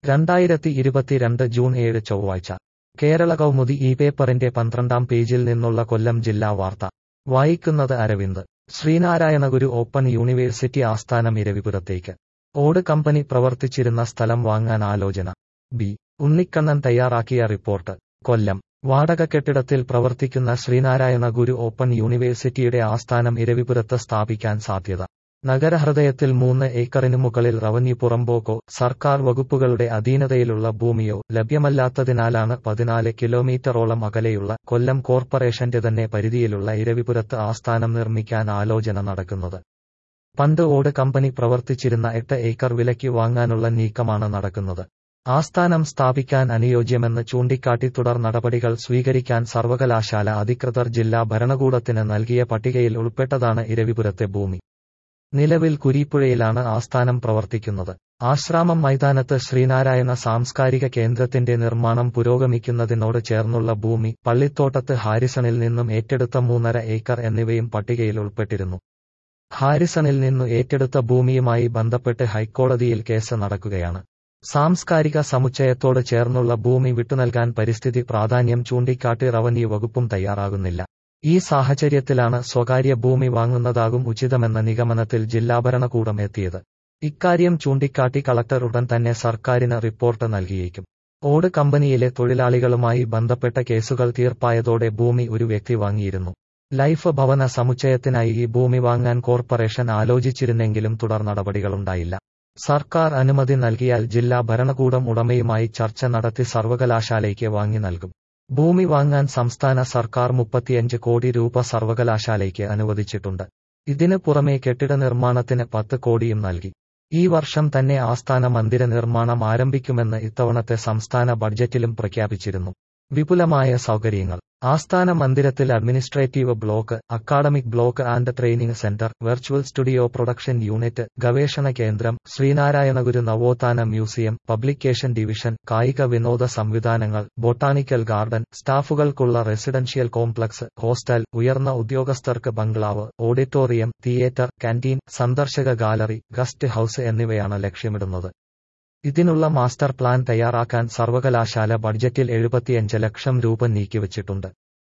രണ്ടായിരത്തി ഇരുപത്തിരണ്ട് ജൂൺ ഏഴ് ചൊവ്വാഴ്ച കേരള കൗമുദി ഈ പേപ്പറിന്റെ പന്ത്രണ്ടാം പേജിൽ നിന്നുള്ള കൊല്ലം ജില്ലാ വാർത്ത വായിക്കുന്നത് അരവിന്ദ് ശ്രീനാരായണഗുരു ഓപ്പൺ യൂണിവേഴ്സിറ്റി ആസ്ഥാനം ഇരവിപുരത്തേക്ക് ഓട് കമ്പനി പ്രവർത്തിച്ചിരുന്ന സ്ഥലം വാങ്ങാൻ ആലോചന ബി ഉണ്ണിക്കണ്ണൻ തയ്യാറാക്കിയ റിപ്പോർട്ട് കൊല്ലം വാടക കെട്ടിടത്തിൽ പ്രവർത്തിക്കുന്ന ശ്രീനാരായണ ഗുരു ഓപ്പൺ യൂണിവേഴ്സിറ്റിയുടെ ആസ്ഥാനം ഇരവിപുരത്ത് സ്ഥാപിക്കാൻ സാധ്യത നഗരഹൃദയത്തിൽ മൂന്ന് ഏക്കറിനു മുകളിൽ റവന്യൂ പുറമ്പോക്കോ സർക്കാർ വകുപ്പുകളുടെ അധീനതയിലുള്ള ഭൂമിയോ ലഭ്യമല്ലാത്തതിനാലാണ് പതിനാല് കിലോമീറ്ററോളം അകലെയുള്ള കൊല്ലം കോർപ്പറേഷന്റെ തന്നെ പരിധിയിലുള്ള ഇരവിപുരത്ത് ആസ്ഥാനം നിർമ്മിക്കാൻ ആലോചന നടക്കുന്നത് പണ്ട് ഓട് കമ്പനി പ്രവർത്തിച്ചിരുന്ന എട്ട് ഏക്കർ വിലയ്ക്ക് വാങ്ങാനുള്ള നീക്കമാണ് നടക്കുന്നത് ആസ്ഥാനം സ്ഥാപിക്കാൻ അനുയോജ്യമെന്ന് ചൂണ്ടിക്കാട്ടി തുടർ നടപടികൾ സ്വീകരിക്കാൻ സർവകലാശാല അധികൃതർ ജില്ലാ ഭരണകൂടത്തിന് നൽകിയ പട്ടികയിൽ ഉൾപ്പെട്ടതാണ് ഇരവിപുരത്തെ ഭൂമി നിലവിൽ കുരീപ്പുഴയിലാണ് ആസ്ഥാനം പ്രവർത്തിക്കുന്നത് ആശ്രാമം മൈതാനത്ത് ശ്രീനാരായണ സാംസ്കാരിക കേന്ദ്രത്തിന്റെ നിർമ്മാണം പുരോഗമിക്കുന്നതിനോട് ചേർന്നുള്ള ഭൂമി പള്ളിത്തോട്ടത്ത് ഹാരിസണിൽ നിന്നും ഏറ്റെടുത്ത മൂന്നര ഏക്കർ എന്നിവയും പട്ടികയിൽ ഉൾപ്പെട്ടിരുന്നു ഹാരിസണിൽ നിന്നു ഏറ്റെടുത്ത ഭൂമിയുമായി ബന്ധപ്പെട്ട് ഹൈക്കോടതിയിൽ കേസ് നടക്കുകയാണ് സാംസ്കാരിക സമുച്ചയത്തോട് ചേർന്നുള്ള ഭൂമി വിട്ടുനൽകാൻ പരിസ്ഥിതി പ്രാധാന്യം ചൂണ്ടിക്കാട്ടി റവന്യൂ വകുപ്പും തയ്യാറാകുന്നില്ല ഈ സാഹചര്യത്തിലാണ് സ്വകാര്യ ഭൂമി വാങ്ങുന്നതാകും ഉചിതമെന്ന നിഗമനത്തിൽ ജില്ലാ ഭരണകൂടം എത്തിയത് ഇക്കാര്യം ചൂണ്ടിക്കാട്ടി കളക്ടർ ഉടൻ തന്നെ സർക്കാരിന് റിപ്പോർട്ട് നൽകിയേക്കും ഓട് കമ്പനിയിലെ തൊഴിലാളികളുമായി ബന്ധപ്പെട്ട കേസുകൾ തീർപ്പായതോടെ ഭൂമി ഒരു വ്യക്തി വാങ്ങിയിരുന്നു ലൈഫ് ഭവന സമുച്ചയത്തിനായി ഈ ഭൂമി വാങ്ങാൻ കോർപ്പറേഷൻ ആലോചിച്ചിരുന്നെങ്കിലും തുടർ നടപടികളുണ്ടായില്ല സർക്കാർ അനുമതി നൽകിയാൽ ജില്ലാ ഭരണകൂടം ഉടമയുമായി ചർച്ച നടത്തി സർവകലാശാലയ്ക്ക് വാങ്ങി നൽകും ഭൂമി വാങ്ങാൻ സംസ്ഥാന സർക്കാർ മുപ്പത്തിയഞ്ച് കോടി രൂപ സർവകലാശാലയ്ക്ക് അനുവദിച്ചിട്ടുണ്ട് ഇതിന് പുറമെ കെട്ടിട നിർമ്മാണത്തിന് പത്ത് കോടിയും നൽകി ഈ വർഷം തന്നെ ആസ്ഥാന മന്ദിര നിർമ്മാണം ആരംഭിക്കുമെന്ന് ഇത്തവണത്തെ സംസ്ഥാന ബഡ്ജറ്റിലും പ്രഖ്യാപിച്ചിരുന്നു വിപുലമായ സൗകര്യങ്ങൾ ആസ്ഥാന മന്ദിരത്തിൽ administrative block academic block and training centre virtual studio production unit ഗവേഷണ കേന്ദ്രം ശ്രീനാരായണഗുരു നവോത്ഥാന മ്യൂസിയം പബ്ലിക്കേഷൻ ഡിവിഷൻ കായിക വിനോദ സംവിധാനങ്ങൾ ബൊട്ടാണിക്കൽ ഗാർഡൻ സ്റ്റാഫുകൾക്കുള്ള റെസിഡൻഷ്യൽ കോംപ്ലക്സ് ഹോസ്റ്റൽ ഉയർന്ന ഉദ്യോഗസ്ഥർക്ക് ബംഗ്ലാവ് ഓഡിറ്റോറിയം തിയേറ്റർ കാന്റീൻ സന്ദർശക ഗാലറി ഗസ്റ്റ് ഹൌസ് എന്നിവയാണ് ലക്ഷ്യമിടുന്നത് ഇതിനുള്ള മാസ്റ്റർ പ്ലാൻ തയ്യാറാക്കാൻ സർവകലാശാല ബഡ്ജറ്റിൽ എഴുപത്തിയഞ്ച് ലക്ഷം രൂപ നീക്കിവച്ചിട്ടുണ്ട്